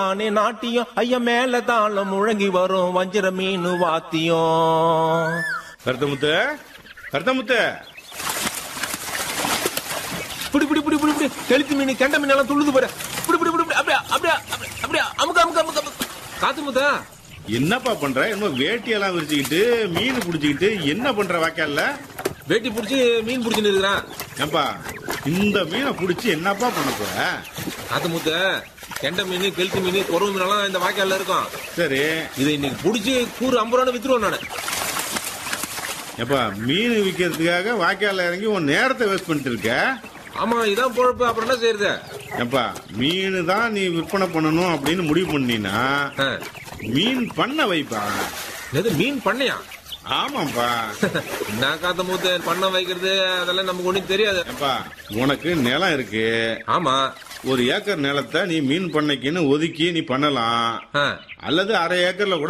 நானே நாட்டியம் ஐயா மேல தாளம் முழங்கி வரும் வஞ்சிர மீன் வாத்தியம் கருத்தமுத்து கருத்தமுத்து பிடி பிடி பிடி பிடி பிடி கெளுத்தி மீன் கெண்ட மீன் எல்லாம் துள்ளுது பாரு பிடி பிடி பிடி பிடி. அப்படியா அப்படியா அப்படியா, அப்படியா அமுக்க அமுக்க அமுக்க அமுக்க. காத்து முத்தா என்னப்பா பண்ற இன்னும் வேட்டியெல்லாம் விரிச்சுக்கிட்டு மீன் புடிச்சுக்கிட்டு என்ன பண்ற வாய்க்கால்ல வேட்டி புடிச்சு மீன் புடிச்சுன்னு இருக்கிறான் ஏப்பா இந்த மீனை புடிச்சு என்னப்பா பண்ண போற காத்து முத்த கெண்ட மீன் கெளுத்தி மீன் குறவு மீன் எல்லாம் இந்த வாய்க்கால்ல இருக்கும் சரி இதை இன்னைக்கு புடிச்சு கூறு ஐம்பது ரூபான்னு வித்துருவேன் நானு ஏப்பா மீன் விக்கிறதுக்காக வாய்க்கால்ல இறங்கி உன் நேரத்தை வேஸ்ட் பண்ணிட்டு இருக்க ஆமா இதான் பொழப்பு அப்புறம் என்ன செய்யறது ஏப்பா மீன் தான் நீ விற்பனை பண்ணணும் அப்படின்னு முடிவு பண்ணினா ஆ. மீன் பண்ண வைப்பா என்னது மீன் பண்ணையா ஆமாப்பா நான் காத்த மூத்த பண்ண வைக்கிறது அதெல்லாம் நமக்கு ஒண்ணும் தெரியாது ஏப்பா உனக்கு நிலம் இருக்கு ஆமா ஒரு ஏக்கர் நிலத்தை நீ மீன் பண்ணைக்குன்னு ஒதுக்கி நீ பண்ணலாம் ஆ. அல்லது அரை ஏக்கர்ல கூட